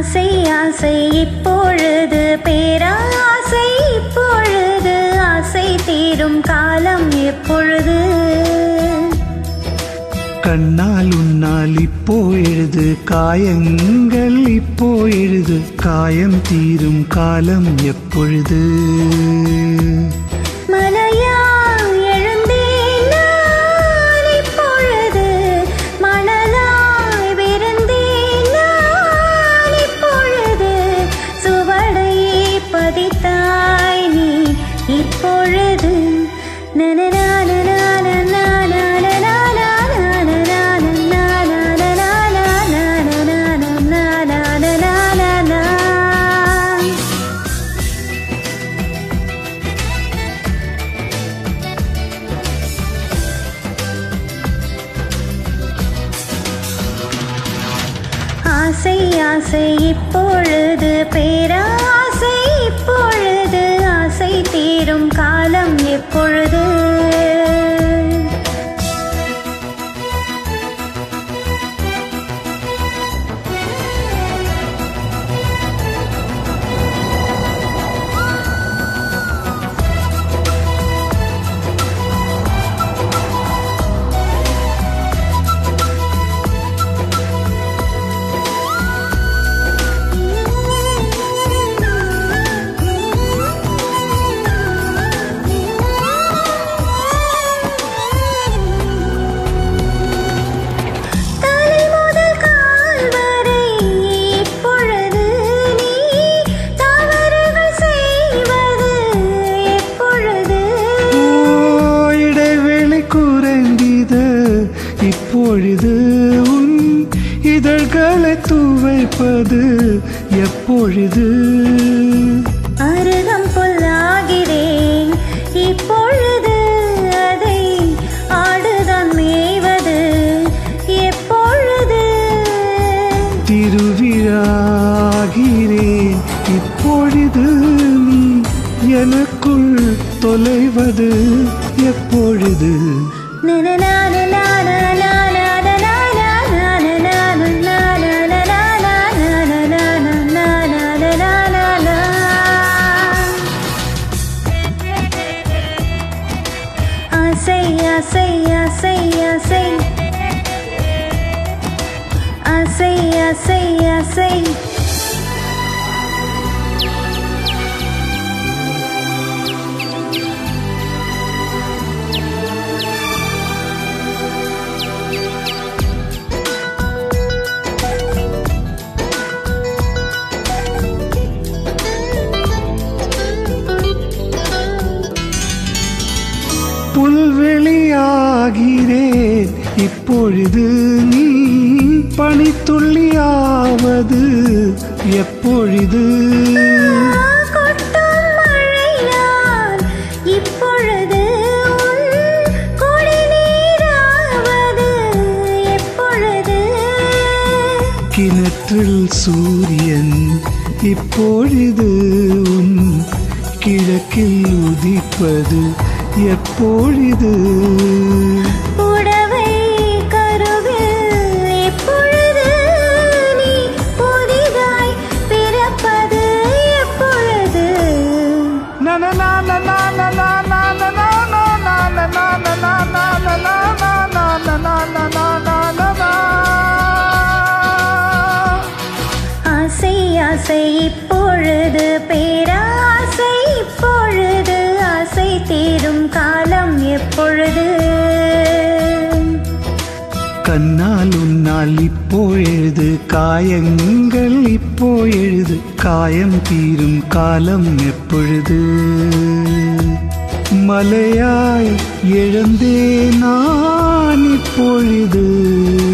ஆசை ஆசை இப்பொழுது பேராசை இப்பொழுது ஆசை தீரும் காலம் எப்பொழுது கண்ணால் உன்னால் இப்போ எழுது காயங்கள் இப்போ எழுது காயம் தீரும் காலம் எப்பொழுது மலையா எழுந்தேன் நான் இப்பொழுது மணலாய் விருந்தேன் நான் இப்பொழுது சுவடையை பதித்தாய் நீ இப்பொழுது ஆசை ஆசை இப்பொழுது பேராசை இப்பொழுது ஆசை தீரும் காலம் எப்பொழுது தலை முதல் கால் வரை இப்பொழுது நீ தவறுகள் செய்வது எப்பொழுது ஓ, இடைவெளி குறைந்தது இப்பொழுது உன் இதழ்களை துவைப்பது எப்பொழுது அருகம் புல்லாகிறேன் இப்பொழுது அதை ஆடுதான் மேய்வது எப்பொழுது திருவிழாகிறேன் இப்பொழுது நீ எனக்குள் தொலைவது எப்பொழுது ஆசை ஆசை ஆசை ஆசை ஆசை ஆசை ஆசை புல்வெளியாகிறேன் இப்பொழுது நீ பனித்துள்ளியாவது எப்பொழுது கொட்டும் மழையால் இப்பொழுது உன் குடிநீராவது எப்பொழுது கிணற்றில் சூரியன் இப்பொழுது உன் கிழக்கில் உதிப்பது எப்பொழுது புடவை கருவில் எப்பொழுது நீ புதிதாய் பிறப்பது எப்பொழுது ஆசை ஆசை இப்பொழுது பேராசை இப்பொழுது ஆசை தீரும் காலம் எப்பொழுது கண்ணால் உன்னால் இப்போ எழுது காயங்கள் இப்போ எழுது காயம் தீரும் காலம் எப்பொழுது மலையாய் எழுந்தே நான் இப்பொழுது